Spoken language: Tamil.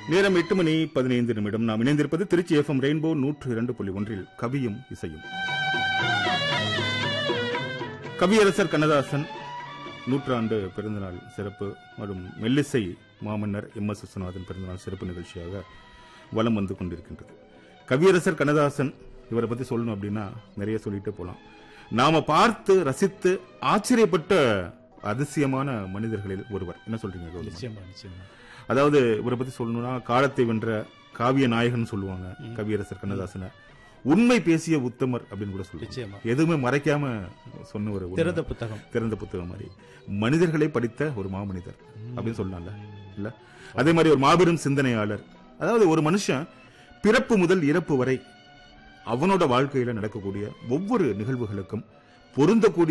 நேரம் எட்டு மணி பதினைந்து நிமிடம் நாம் இணைந்திருப்பது திருச்சி எஃப்எம் ரெயின்போ நூற்று இரண்டு புள்ளி ஒன்றில் கவியும் இசையும் கவியரசர் கண்ணதாசன் நூற்றாண்டு பிறந்தநாள் சிறப்பு மற்றும் மெல்லிசை மாமன்னர் எம் எஸ் விஸ்வநாதன் பிறந்தநாள் சிறப்பு நிகழ்ச்சியாக வலம் வந்து கொண்டிருக்கின்றது கவியரசர் கண்ணதாசன் இவரை பத்தி சொல்லணும் அப்படின்னா நிறைய சொல்லிட்டு போலாம் நாம பார்த்து ரசித்து ஆச்சரியப்பட்ட அதிசயமான மனிதர்களில் ஒருவர் என்ன சொல்றீங்க கௌதமன்? நிச்சயமா நிச்சயமா அதாவது இவரை பத்தி சொல்லணும்னா காலத்தை வென்ற காவிய நாயகன் சொல்லுவாங்க கவியரசர் கண்ணதாசனை உண்மை பேசிய உத்தமர் அப்படின்னு கூட சொல்லுவாங்க நிச்சயமா எதுவுமே மறைக்காம சொன்ன ஒரு உண்மை. திறந்த புத்தகம் திறந்த புத்தகம் மாதிரி மனிதர்களை படித்த ஒரு மாமனிதர் அப்படின்னு சொல்லலாம்ல இல்ல அதே மாதிரி ஒரு மாபெரும் சிந்தனையாளர் அதாவது ஒரு மனுஷன் பிறப்பு முதல் இறப்பு வரை அவனோட வாழ்க்கையில நடக்கக்கூடிய ஒவ்வொரு நிகழ்வுகளுக்கும் பொருந்தக்கூடிய